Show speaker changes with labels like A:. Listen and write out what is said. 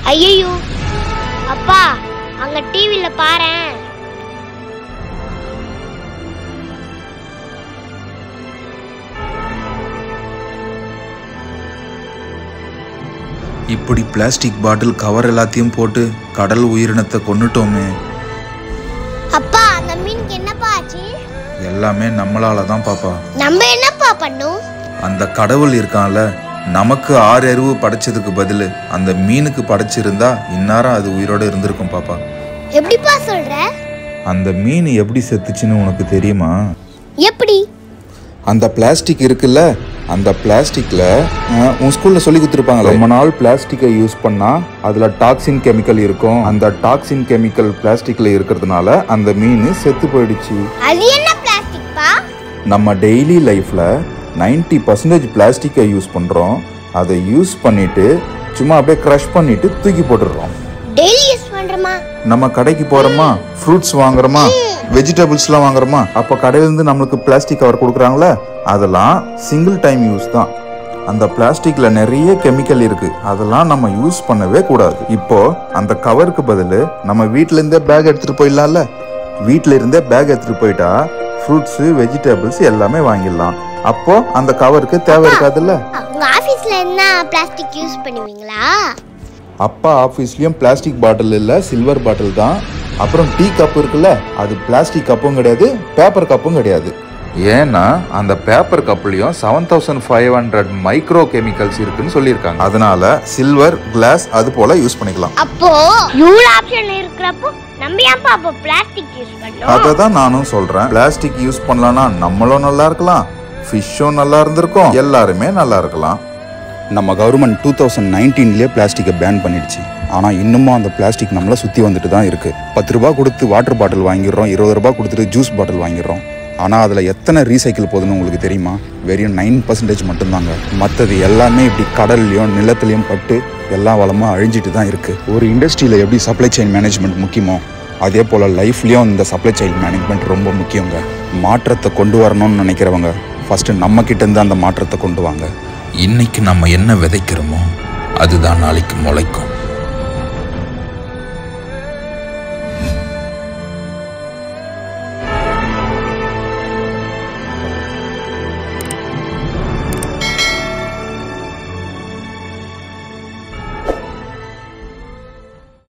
A: ஐயோ அப்பா அங்க டிவில பாரேன்
B: இப்படி பிளாஸ்டிக் பாட்டில் கவர் எல்லாத்தையும் போட்டு கடல் உயிரினத்தை கொன்னுட்டோமே
A: அப்பா அந்த மீனுக்கு என்னப்பா ஆச்சு
B: எல்லாமே நம்மளால தான் பாப்பா
A: நம்ம என்னப்பா பண்ணும்
B: அந்த கடவுள் இருக்கான்ல நமக்கு ஆறு அறிவு படைச்சதுக்கு பதில் அந்த மீனுக்கு படைச்சிருந்தா இந்நேரம் அது உயிரோட இருந்திருக்கும் பாப்பா
A: எப்படிப்பா சொல்ற
B: அந்த மீன் எப்படி செத்துச்சுன்னு உனக்கு தெரியுமா
A: எப்படி
B: அந்த பிளாஸ்டிக் இருக்குல்ல அந்த பிளாஸ்டிக்ல அஹ், உன் ஸ்கூல்ல சொல்லி கொடுத்துருப்பாங்க ரொம்ப நாள் பிளாஸ்டிக்கை யூஸ் பண்ணா அதுல டாக்ஸின் கெமிக்கல் இருக்கும் அந்த டாக்ஸின் கெமிக்கல் பிளாஸ்டிக்ல இருக்கிறதுனால அந்த மீன் செத்து போயிடுச்சு
A: அது என்ன பிளாஸ்டிக்பா
B: நம்ம டெய்லி லைஃப்ல 90% பர்சன்டேஜ் பிளாஸ்டிக்கை யூஸ் பண்றோம் அதை யூஸ் பண்ணிட்டு சும்மா அப்படியே க்ரஷ் பண்ணிட்டு தூக்கி போட்டுடுறோம்
A: டெய்லி யூஸ் பண்றோமா
B: நம்ம கடைக்கு போறோமா ஃப்ரூட்ஸ் வாங்குறோமா வெஜிடபிள்ஸ்லாம் வாங்குறோமா அப்போ கடையிலேருந்து நம்மளுக்கு பிளாஸ்டிக் கவர் கொடுக்குறாங்களே அதெல்லாம் சிங்கிள் டைம் யூஸ் தான் அந்த பிளாஸ்டிக்ல நிறைய கெமிக்கல் இருக்கு அதெல்லாம் நம்ம யூஸ் பண்ணவே கூடாது இப்போ அந்த கவருக்கு பதில் நம்ம வீட்ல இருந்தே பேக் எடுத்துட்டு போயிடலாம்ல வீட்ல இருந்தே பேக் எடுத்துட்டு போயிட்டா ஃப்ரூட்ஸ் வெஜிடபிள்ஸ் எல்லாமே வாங்கிடலாம் அப்போ அந்த கவருக்கு தேவை இருக்காதுல்ல
A: உங்க ஆபீஸ்ல என்ன பிளாஸ்டிக் யூஸ் பண்ணுவீங்களா
B: அப்பா ஆஃபீஸ்லயும் பிளாஸ்டிக் பாட்டில் இல்லை சில்வர் பாட்டில் தான் அப்புறம் டீ கப் இருக்குல்ல அது பிளாஸ்டிக் கப்பும் கிடையாது பேப்பர் கப்பும் கிடையாது ஏன்னா அந்த பேப்பர் கப்லயும் seven thousand five hundred micro chemicals இருக்குன்னு சொல்லியிருக்காங்க அதனால சில்வர் கிளாஸ் அது போல யூஸ் பண்ணிக்கலாம்
A: அப்போ இவ்வளவு ஆப்ஷன் இருக்கிறப்போ நம்ம ஏன்ப்பா அப்போ பிளாஸ்டிக் யூஸ் பண்ணோம்
B: அதை தான் நானும் சொல்றேன் பிளாஸ்டிக் யூஸ் பண்ணலன்னா நம்மளும் நல்லா இருக்கலாம் ஃபிஷ்ஷும் நல்லா இருந்திருக்கும் எல்லாருமே நல்லா இருக்கலாம்
C: நம்ம கவர்மெண்ட் டூ தௌசண்ட் நைன்டீன்லேயே பிளாஸ்டிக்கை பேன் பண்ணிடுச்சு ஆனால் இன்னமும் அந்த பிளாஸ்டிக் நம்மளை சுற்றி வந்துட்டு தான் இருக்குது பத்து ரூபா கொடுத்து வாட்டர் பாட்டில் வாங்கிடுறோம் இருபது ரூபா கொடுத்துட்டு ஜூஸ் பாட்டில் வாங்கிடுறோம் ஆனால் அதில் எத்தனை ரீசைக்கிள் போகுதுன்னு உங்களுக்கு தெரியுமா வெறும் நைன் பர்சன்டேஜ் மட்டும்தாங்க மற்றது எல்லாமே இப்படி கடல்லையும் நிலத்துலையும் பட்டு எல்லா வளமும் அழிஞ்சிட்டு தான் இருக்குது ஒரு இண்டஸ்ட்ரியில் எப்படி சப்ளை செயின் மேனேஜ்மெண்ட் முக்கியமோ அதே போல் லைஃப்லேயும் இந்த சப்ளை செயின் மேனேஜ்மெண்ட் ரொம்ப முக்கியங்க மாற்றத்தை கொண்டு வரணும்னு நினைக்கிறவங்க ஃபஸ்ட்டு நம்ம கிட்டேருந்து அந்த மாற்றத்தை கொண்டு வாங்க
B: இன்னைக்கு நம்ம என்ன விதைக்கிறோமோ அதுதான் நாளைக்கு முளைக்கும்